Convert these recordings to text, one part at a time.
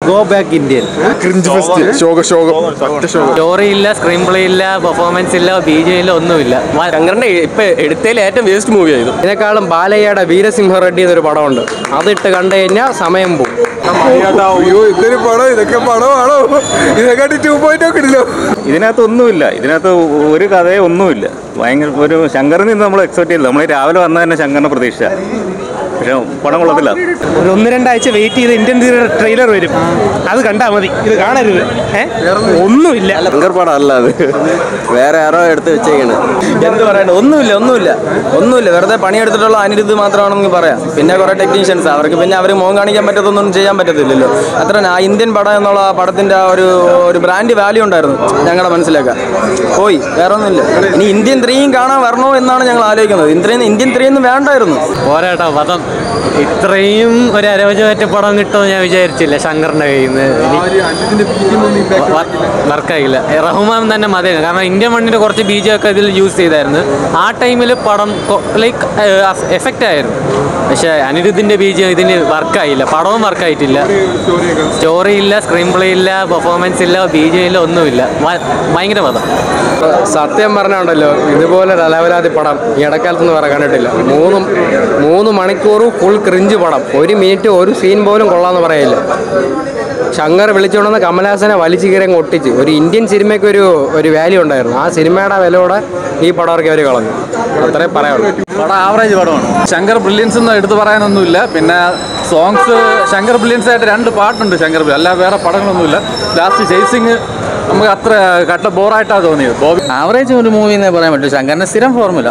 Go back Indian cringe fest ശോക ശോകം ഒറ്റ ശോകം സ്റ്റോറി ഇല്ല സ്ക്രീൻ പ്ലേ ഇല്ല പെർഫോമൻസ് ഇല്ല ബി ജെ ഇല്ല ഒന്നുമില്ല വ- ശങ്കറിന്റെ ഇപ്പൊ എടുത്തതിൽ ഏറ്റവും വേസ്റ്റ് മൂവി ആയത് ഇതിനേക്കാളും ബാലയ്യയുടെ വീരസിംഹ റെഡ്ഡി എന്നൊരു പടമുണ്ട് അതിട്ട് കണ്ടു കഴിഞ്ഞാൽ സമയം പോകും അയ്യോ ഇതൊരു പടം ഇതൊക്കെ പടമാണോ ഇതൊക്കെ ടു പോയിന്റ് ഒക്കെ ഇല്ലല്ലോ ഇതിനകത്ത് ഒന്നുമില്ല ഇതിനകത്ത് ഒരു കഥയോ ഒന്നുമില്ല ഭയങ്കര ഒരു ശങ്കറിൽ നിന്ന് നമ്മൾ എക്സ്പെക്ട് ചെയ്തില്ല നമ്മൾ രാവിലെ വന്ന തന്നെ ശങ്കറിനെ പ്രതീക്ഷ പക്ഷെ പടം കൊള്ളത്തില്ല ഒരു ഒന്ന് രണ്ടാഴ്ച വെയിറ്റ് ചെയ്ത് ഇന്ത്യൻ ട്രെയിലർ വരും അത് കണ്ടാ മതി ഇത് കാണരുത് ഏ ഒന്നുമില്ല ശങ്കർ പടം അല്ല അത് വേറെ ആരോ എടുത്ത് വെച്ചേക്കാണ് എന്ത് പറയണ്ട ഒന്നുമില്ല ഒന്നുമില്ല ഒന്നുമില്ല വെറുതെ പണിയെടുത്തിട്ടുള്ള അനിരുദ്ധ് മാത്രമാണെന്ന് പറയാം പിന്നെ കുറെ ടെക്നീഷ്യൻസ് അവർക്ക് പിന്നെ അവർ മോൻ കാണിക്കാൻ പറ്റത്തൊന്നും ചെയ്യാൻ പറ്റത്തില്ലല്ലോ അത്ര തന്നെ. ആ ഇന്ത്യൻ പടം എന്നുള്ള ആ പടത്തിന്റെ ആ ഒരു ഒരു ബ്രാൻഡ് വാല്യൂ ഉണ്ടായിരുന്നു ഞങ്ങളുടെ മനസ്സിലൊക്കെ പോയി വേറെ ഒന്നുമില്ല ഇനി ഇന്ത്യൻ ത്രീയും കാണാൻ വരണോ എന്നാണ് ഞങ്ങൾ ആലോചിക്കുന്നത് ഇന്ത്യൻ ഇന്ത്യൻ ത്രീ ഒന്നും വേണ്ടായിരുന്നു പോരാട്ടോ വധം ഇത്രയും ഒരു അരോചകറ്റ പടം കിട്ടുമെന്ന് ഞാൻ വിചാരിച്ചില്ല ശങ്കറിന്റെ കയ്യിൽ നിന്ന് വർക്കായില്ല റഹ്മാൻ തന്നെ മതി കാരണം ഇന്ത്യൻ മണ്ണിന്റെ കുറച്ച് ബീജമൊക്കെ ഇതിൽ യൂസ് ചെയ്തായിരുന്നു ആ ടൈമിൽ പടം ലൈക്ക് എഫക്റ്റ് ആയിരുന്നു പക്ഷേ അനിരുദ്ധിന്റെ ബീജം ഇതിന് വർക്കായില്ല പടവും വർക്കായിട്ടില്ല സ്റ്റോറി ഇല്ല സ്ക്രീൻ പ്ലേ ഇല്ല പെർഫോമൻസ് ഇല്ല ബി ജെ ഇല്ല ഒന്നുമില്ല വ- ഭയങ്കര പദം സത്യം പറഞ്ഞുണ്ടല്ലോ ഇതുപോലെ അലവലാതി പടം ഈ ഇടക്കാലത്തൊന്നും വേറെ കണ്ടിട്ടില്ല മൂന്നും മൂന്ന് മണിക്കൂർ ഫുൾ ക്രിഞ്ച് പടം ഒരു മിനിറ്റ് ഒരു സീൻ പോലും കൊള്ളാന്ന് പറയില്ല ശങ്കർ വിളിച്ചുകൊണ്ടുവന്ന് കമലഹാസനെ വലിച്ചു കീറി അങ്ങ് ഒട്ടിച്ച് ഒരു ഇന്ത്യൻ സിനിമയ്ക്ക് ഒരു ഒരു വാല്യൂ ഉണ്ടായിരുന്നു ആ സിനിമയുടെ വിലയോടെ ഈ പടം ഇറക്കി അവർ കളഞ്ഞു അത്രേ പറയാനുള്ളൂ പടം ആവറേജ് പടമാണ് ശങ്കർ ബ്രില്യൻസ് ഒന്നും എടുത്തു പറയാനൊന്നുമില്ല പിന്നെ സോങ്സ് ശങ്കർ ബ്രില്യൻസ് ആയിട്ട് രണ്ട് പാട്ടുണ്ട് ശങ്കർ ബ്രില്യൻ അല്ല വേറെ പടങ്ങളൊന്നുമില്ല ലാസ്റ്റ് ചേസിങ് നമുക്ക് അത്ര കട്ട ബോറായിട്ടാണ് തോന്നിയത് ബോബി ആവറേജ് ഒരു മൂവി എന്നേ പറയാൻ പറ്റും ശങ്കറിന്റെ സ്ഥിരം ഫോർമുല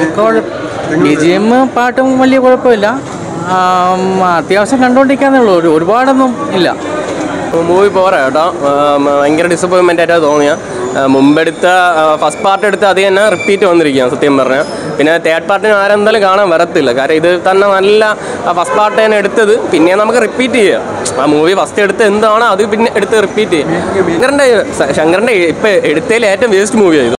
ബി ജി എം പാട്ടും വലിയ കുഴപ്പമില്ല ആം, അത്യാവശ്യം കണ്ടുകൊണ്ടിരിക്കാന്നേ ഉള്ളൂ ഒരു- ഒരുപാടൊന്നും ഇല്ല മൂവി പോരാ കേട്ടോ ആം, ഭയങ്കര ഡിസപ്പോയിൻമെൻ്റ് ആയിട്ടാണ് തോന്നിയ മുമ്പെടുത്ത ഫസ്റ്റ് പാർട്ട് എടുത്ത് അത് തന്നെ റിപ്പീറ്റ് വന്നിരിക്കുകയാണ് സത്യം പറഞ്ഞാൽ പിന്നെ തേർഡ് പാർട്ടിന് ആരെന്തായാലും കാണാൻ വരത്തില്ല കാരണം ഇത് തന്നെ നല്ല ഫസ്റ്റ് പാർട്ട് തന്നെ എടുത്തത് പിന്നെ നമുക്ക് റിപ്പീറ്റ് ചെയ്യാം ആ മൂവി ഫസ്റ്റ് എടുത്ത് എന്താണോ അത് പിന്നെ എടുത്ത് റിപ്പീറ്റ് ചെയ്യാം ശങ്കറിൻ്റെ ശങ്കറിൻ്റെ ഇപ്പം എടുത്തതിൽ ഏറ്റവും വേസ്റ്റ് മൂവി ആയത്